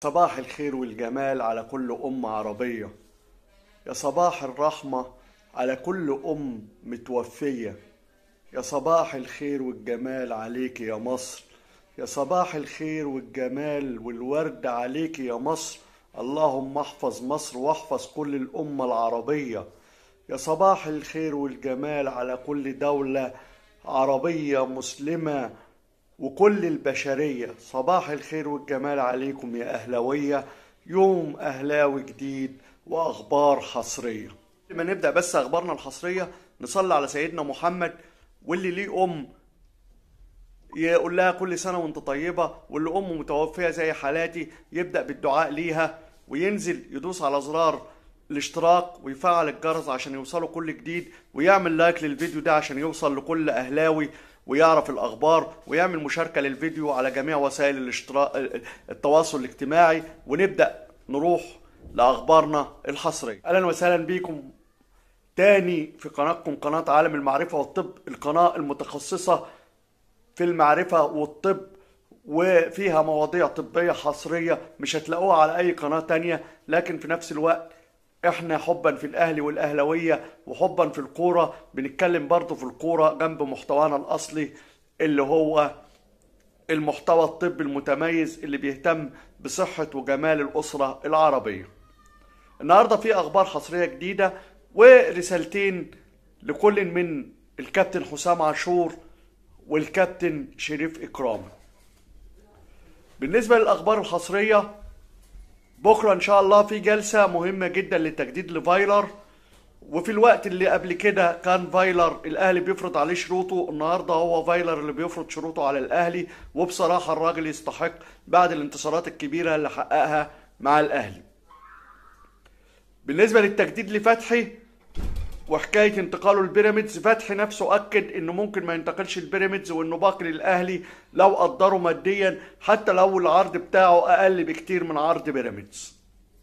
صباح الخير والجمال على كل أم عربية يا صباح الرحمة على كل أم متوفية يا صباح الخير والجمال عليك يا مصر يا صباح الخير والجمال والورد عليك يا مصر اللهم احفظ مصر واحفظ كل الأمة العربية يا صباح الخير والجمال على كل دولة عربية مسلمة وكل البشرية صباح الخير والجمال عليكم يا أهلاوية يوم أهلاوي جديد وأخبار حصرية قبل ما نبدأ بس أخبارنا الحصرية نصلي على سيدنا محمد واللي ليه أم يقول لها كل سنة وانت طيبة واللي أمه متوفية زي حالاتي يبدأ بالدعاء ليها وينزل يدوس على زرار الاشتراك ويفعل الجرس عشان يوصله كل جديد ويعمل لايك للفيديو ده عشان يوصل لكل أهلاوي ويعرف الأخبار ويعمل مشاركة للفيديو على جميع وسائل الاشتراك التواصل الاجتماعي ونبدأ نروح لأخبارنا الحصرية أهلا وسهلا بيكم تاني في قناتكم قناة عالم المعرفة والطب القناة المتخصصة في المعرفة والطب وفيها مواضيع طبية حصرية مش هتلاقوها على أي قناة تانية لكن في نفس الوقت احنا حبا في الاهلي والاهلاويه وحبا في الكوره بنتكلم برضه في الكوره جنب محتوانا الاصلي اللي هو المحتوى الطبي المتميز اللي بيهتم بصحه وجمال الاسره العربيه. النهارده في اخبار حصريه جديده ورسالتين لكل من الكابتن حسام عاشور والكابتن شريف اكرام. بالنسبه للاخبار الحصريه بكره ان شاء الله في جلسه مهمه جدا للتجديد لفايلر وفي الوقت اللي قبل كده كان فايلر الاهلي بيفرض عليه شروطه النهارده هو فايلر اللي بيفرض شروطه على الاهلي وبصراحه الراجل يستحق بعد الانتصارات الكبيره اللي حققها مع الاهلي بالنسبه للتجديد لفتحي وحكايه انتقاله لبيراميدز فتحي نفسه اكد انه ممكن ما ينتقلش لبيراميدز وانه باقي للاهلي لو قدره ماديا حتى لو العرض بتاعه اقل بكتير من عرض بيراميدز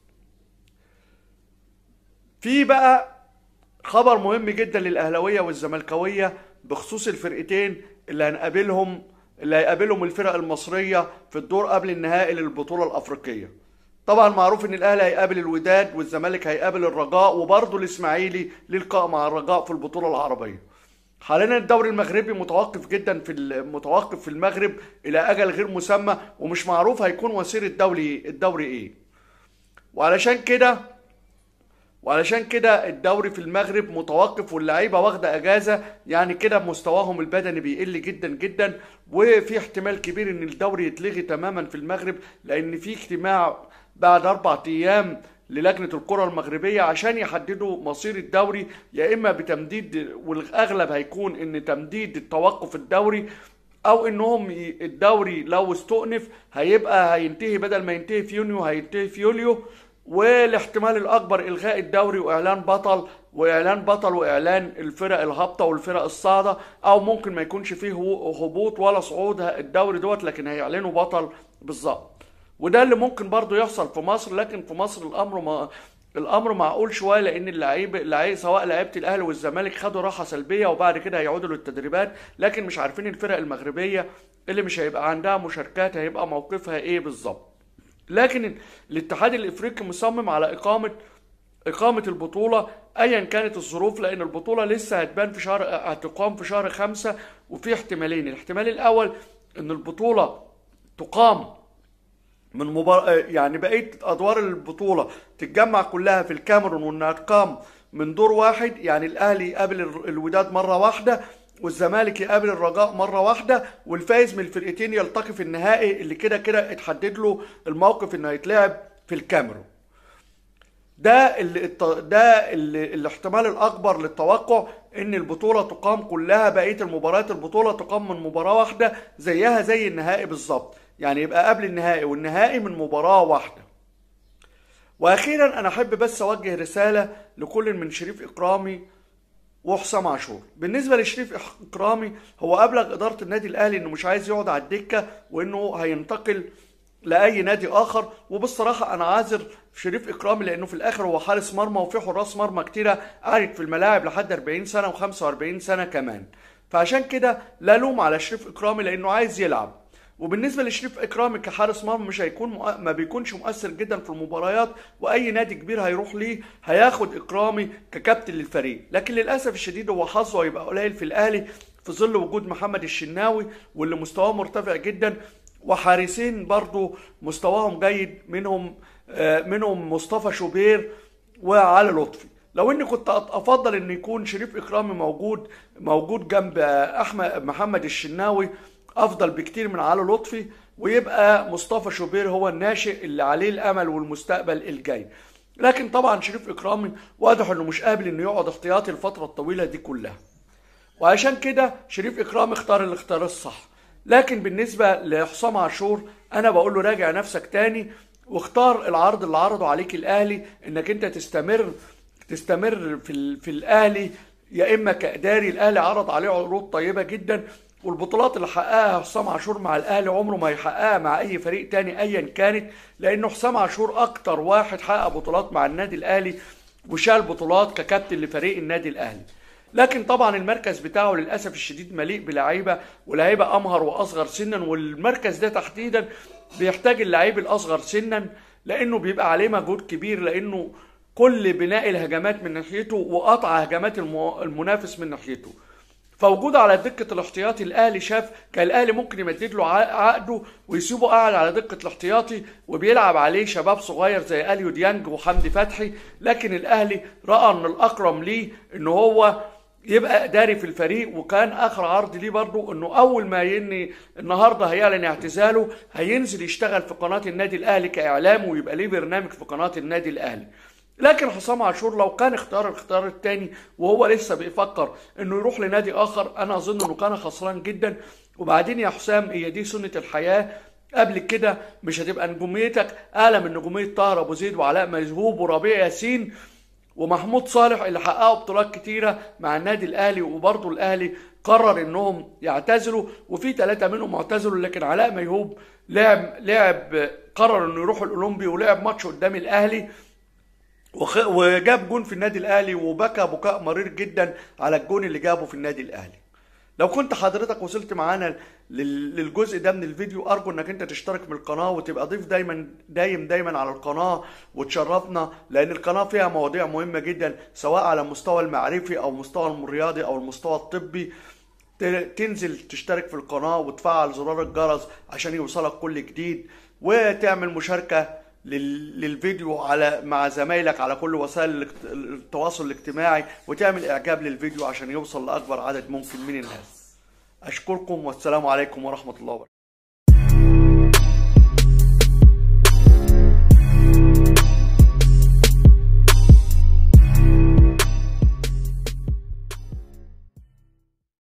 في بقى خبر مهم جدا للاهلاويه والزملكاويه بخصوص الفرقتين اللي هنقابلهم اللي هيقابلهم الفرق المصريه في الدور قبل النهائي للبطوله الافريقيه طبعا معروف ان الاهلي هيقابل الوداد والزمالك هيقابل الرجاء وبرضه الاسماعيلي للقاء مع الرجاء في البطوله العربيه حاليا الدوري المغربي متوقف جدا في متوقف في المغرب الى اجل غير مسمى ومش معروف هيكون وسير الدوري الدوري ايه وعلشان كده وعلشان كده الدوري في المغرب متوقف واللعيبه واخده اجازه يعني كده مستواهم البدني بيقل جدا جدا وفي احتمال كبير ان الدوري يتلغي تماما في المغرب لان في اجتماع بعد اربع ايام للجنه الكره المغربيه عشان يحددوا مصير الدوري يا اما بتمديد والاغلب هيكون ان تمديد التوقف الدوري او انهم الدوري لو استؤنف هيبقى هينتهي بدل ما ينتهي في يونيو هينتهي في يوليو والاحتمال الاكبر الغاء الدوري واعلان بطل واعلان بطل واعلان الفرق الهابطه والفرق الصاعده او ممكن ما يكونش فيه هبوط ولا صعود الدوري دوت لكن هيعلنوا بطل بالظبط وده اللي ممكن برضو يحصل في مصر لكن في مصر الامر ما الامر معقول شويه لان اللعيب اللعيب سواء لعيبه الاهلي والزمالك خدوا راحه سلبيه وبعد كده هيعودوا للتدريبات لكن مش عارفين الفرق المغربيه اللي مش هيبقى عندها مشاركات هيبقى موقفها ايه بالظبط لكن الاتحاد الافريقي مصمم على اقامه اقامه البطوله ايا كانت الظروف لان البطوله لسه هتبان في شهر هتقام في شهر خمسة وفي احتمالين الاحتمال الاول ان البطوله تقام من مبار... يعني بقيه ادوار البطوله تتجمع كلها في الكاميرون وانها تقام من دور واحد يعني الاهلي يقابل الوداد مره واحده والزمالك يقابل الرجاء مره واحده والفايز من الفرقتين يلتقي في النهائي اللي كده كده اتحدد له الموقف انه هيتلعب في الكاميرون ده اللي ده اللي الاحتمال الاكبر للتوقع ان البطوله تقام كلها بقيه المباريات البطوله تقام من مباراه واحده زيها زي النهائي بالظبط يعني يبقى قبل النهائي والنهائي من مباراة واحدة واخيرا انا احب بس اوجه رسالة لكل من شريف اكرامي وحسام عاشور بالنسبة لشريف اكرامي هو ابلغ ادارة النادي الاهلي انه مش عايز يقعد على الدكة وانه هينتقل لاي نادي اخر وبالصراحة انا عاذر شريف اكرامي لانه في الاخر هو حارس مرمى وفي حراس مرمى كتيرة قعدت في الملاعب لحد 40 سنة و45 سنة كمان فعشان كده لا لوم على شريف اكرامي لانه عايز يلعب وبالنسبه لشريف اكرامي كحارس مرمى مش هيكون مؤ... ما بيكونش مؤثر جدا في المباريات واي نادي كبير هيروح ليه هياخد اكرامي ككابتن للفريق لكن للاسف الشديد هو حظه هيبقى قليل في الاهلي في ظل وجود محمد الشناوي واللي مستواه مرتفع جدا وحارسين برضو مستواهم جيد منهم آه، منهم مصطفى شوبير وعلي لطفي لو اني كنت أط- افضل ان يكون شريف اكرامي موجود موجود جنب آه، احمد محمد الشناوي افضل بكتير من علي لطفي ويبقى مصطفى شوبير هو الناشئ اللي عليه الامل والمستقبل الجاي لكن طبعا شريف اكرامي واضح انه مش قابل انه يقعد احتياطي الفتره الطويله دي كلها وعشان كده شريف اكرام اختار الاختيار الصح لكن بالنسبه لحسام عاشور انا بقول له راجع نفسك تاني واختار العرض اللي عرضه عليك الاهلي انك انت تستمر تستمر في ال... في الاهلي يا اما كاداري الاهلي عرض عليه عروض طيبه جدا والبطولات اللي حققها حسام عاشور مع الاهلي عمره ما يحققها مع اي فريق تاني ايا كانت لانه حسام عاشور اكتر واحد حقق بطولات مع النادي الاهلي وشال بطولات ككابتن لفريق النادي الاهلي لكن طبعا المركز بتاعه للاسف الشديد مليء بلعيبه ولاعيبه امهر واصغر سنا والمركز ده تحديدا بيحتاج اللعيب الاصغر سنا لانه بيبقى عليه مجهود كبير لانه كل بناء الهجمات من ناحيته وقطع هجمات المو- المنافس من ناحيته فوجوده على دكة الاحتياطي الأهلي شاف كان الأهلي ممكن يمدد له ع- عقده ويسيبه قاعد على دكة الاحتياطي وبيلعب عليه شباب صغير زي أليو ديانج وحمدي فتحي لكن الأهلي رأى إن الأكرم ليه إن هو يبقى إداري في الفريق وكان آخر عرض ليه برضه إنه أول ما يني النهارده هيعلن اعتزاله هينزل يشتغل في قناة النادي الأهلي كإعلام ويبقى ليه برنامج في قناة النادي الأهلي لكن حسام عاشور لو كان اختار الاختيار الثاني وهو لسه بيفكر انه يروح لنادي اخر انا اظن انه كان خسران جدا وبعدين يا حسام هي دي سنه الحياه قبل كده مش هتبقى نجوميتك اعلى من نجوميه طاهر ابو زيد وعلاء ميهوب وربيع ياسين ومحمود صالح اللي حققوا بطولات كتيره مع النادي الاهلي وبرضه الاهلي قرر انهم يعتزلوا وفي ثلاثه منهم اعتزلوا لكن علاء ميهوب لعب لعب قرر انه يروح الاولمبي ولعب ماتش قدام الاهلي وخ... وجاب جون في النادي الاهلي وبكى بكاء مرير جدا على الجون اللي جابه في النادي الاهلي لو كنت حضرتك وصلت معانا لل- للجزء ده من الفيديو ارجو انك انت تشترك من القناه وتبقى ضيف دايما دايم دايما على القناه وتشرفنا لان القناه فيها مواضيع مهمه جدا سواء على المستوى المعرفي او المستوى الرياضي او المستوى الطبي ت- تنزل تشترك في القناه وتفعل زرار الجرس عشان يوصلك كل جديد وتعمل مشاركه لل- للفيديو على مع زمايلك على كل وسائل الاجت- التواصل الاجتماعي وتعمل اعجاب للفيديو عشان يوصل لاكبر عدد ممكن من الناس اشكركم والسلام عليكم ورحمه الله وبركاته